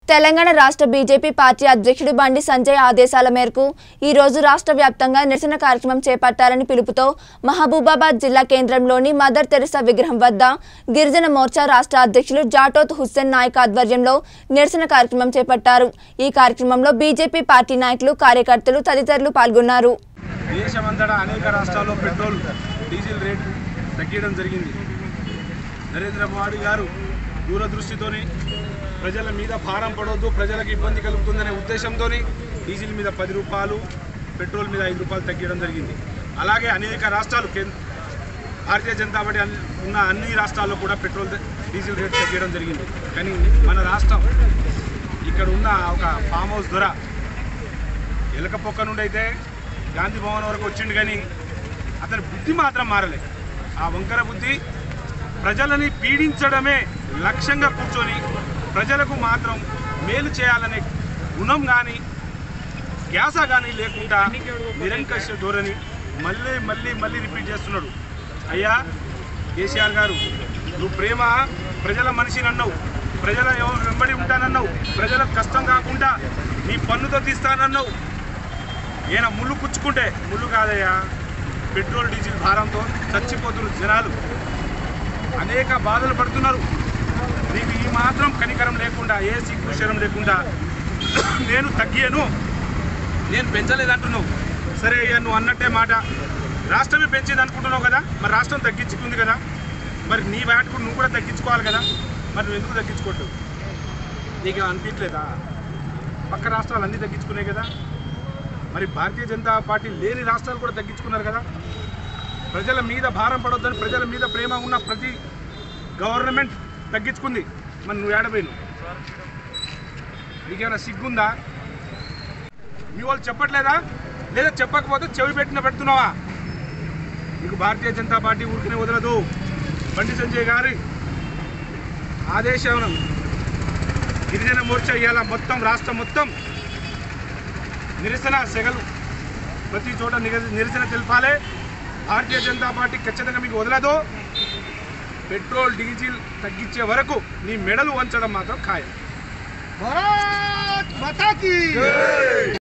తెలంగాణ రాష్ట్ర BJP party అధ్యక్షుడు బండి సంజయ్ ఆదేశాల మేరకు ఈ రోజు రాష్ట్ర వ్యాప్తంగా నిరసన కార్యక్రమం చేపట్టాలని పిలుపుతో మహబూబాబాద్ జిల్లా కేంద్రంలోని మదర్ తెరిసా విగ్రహం వద్ద గిరిజన మోర్చా రాష్ట్ర అధ్యక్షులు జాటోత్ హుస్సేన్ నాయక్ ఆధ్వర్యంలో నిరసన కార్యక్రమం చేపట్టారు ఈ కార్యక్రమంలో బీజేపీ పార్టీ నాయకులు కార్యకర్తలు తదితరులు పాల్గొన్నారు దేశమంతటా అనేక రాష్ట్రాల్లో పెట్రోల్ డీజిల్ రేటు తగ్గించడం జరిగింది నరేంద్ర మోడీ గారు దూరదృష్టితోని ప్రజల మీద భారం పడవద్దు ప్రజలకు ఇబ్బంది కలుగుతుందనే ఉద్దేశంతో డీజిల్ మీద పది రూపాయలు పెట్రోల్ మీద ఐదు రూపాయలు తగ్గించడం జరిగింది అలాగే అనేక రాష్ట్రాలు కేంద్ర భారతీయ జనతా పార్టీ అన్ని- ఉన్న అన్ని రాష్ట్రాల్లో కూడా పెట్రోల్ ద- డీజిల్ రేట్ తగ్గించడం జరిగింది కానీ మన రాష్ట్రం ఇక్కడ ఉన్న ఒక ఫామ్ హౌస్ దొర ఎలకపోక్క నుండి అయితే గాంధీ భవన్ వరకు వచ్చిండు కానీ అతని బుద్ధి మాత్రం మారలే ఆ వంకర బుద్ధి ప్రజలని పీడించడమే లక్ష్యంగా కూర్చొని ప్రజలకు మాత్రం మేలు చేయాలనే గుణం కానీ ధ్యాస కానీ లేకుండా నిరంకష ధోరణి మళ్ళీ మళ్ళీ మళ్ళీ రిపీట్ చేస్తున్నాడు అయ్యా కేసీఆర్ గారు నువ్వు ప్రేమ ప్రజల మనిషిని అన్నావు ప్రజల ఎవ- వెంబడి ఉంటానన్నావు ప్రజలకు కష్టం కాకుండా నీ పన్నుతో తీస్తానన్నావు ఈయన ముళ్ళు పుచ్చుకుంటే ముళ్ళు కాదయ్యా పెట్రోల్ డీజిల్ భారంతో చచ్చిపోతున్నారు జనాలు అనేక బాధలు పడుతున్నారు నీకు ఈ మాత్రం కనికరం లేకుండా ఏ సిగ్గుశరం లేకుండా నేను తగ్గాను నేను పెంచలేదంటున్నావు సరే అయ్యా నువ్వు అన్నట్టే మాట రాష్ట్రమే పెంచింది అనుకుంటున్నావు కదా మరి రాష్ట్రం తగ్గించుకుంది కదా మరి నీ వాటికి నువ్వు కూడా తగ్గించుకోవాలి కదా మరి నువ్వు ఎందుకు తగ్గించుకోవట్లేదు నీకు అనిపించలేదా పక్క రాష్ట్రాలు అన్నీ తగ్గించుకున్నాయి కదా మరి భారతీయ జనతా పార్టీ లేని రాష్ట్రాలు కూడా తగ్గించుకున్నారు కదా ప్రజల మీద భారం పడొద్దని ప్రజల మీద ప్రేమ ఉన్న ప్రతి గవర్నమెంట్ తగ్గించుకుంది మరి నువ్వు ఏడపోయిను నీకేమైనా సిగ్గుందా మీ వాళ్ళు చెప్పట్లేదా లేదా చెప్పకపోతే చెవి పెట్టిన పెడుతున్నావా నీకు భారతీయ జనతా పార్టీ ఊరికనే వదలదు బండి సంజయ్ గారి ఆదేశం గిరిజన మోర్చా ఇవాళ మొత్తం రాష్ట్రం మొత్తం నిరసన సెగలు ప్రతి చోట నిర- నిరసన తెలపాలి భారతీయ జనతా పార్టీ ఖచ్చితంగా మీకు వదలదు పెట్రోల్ డీజిల్ తగ్గించే వరకు నీ మెడలు వంచడం మాత్రం ఖాయం భారత్ మాతా కీ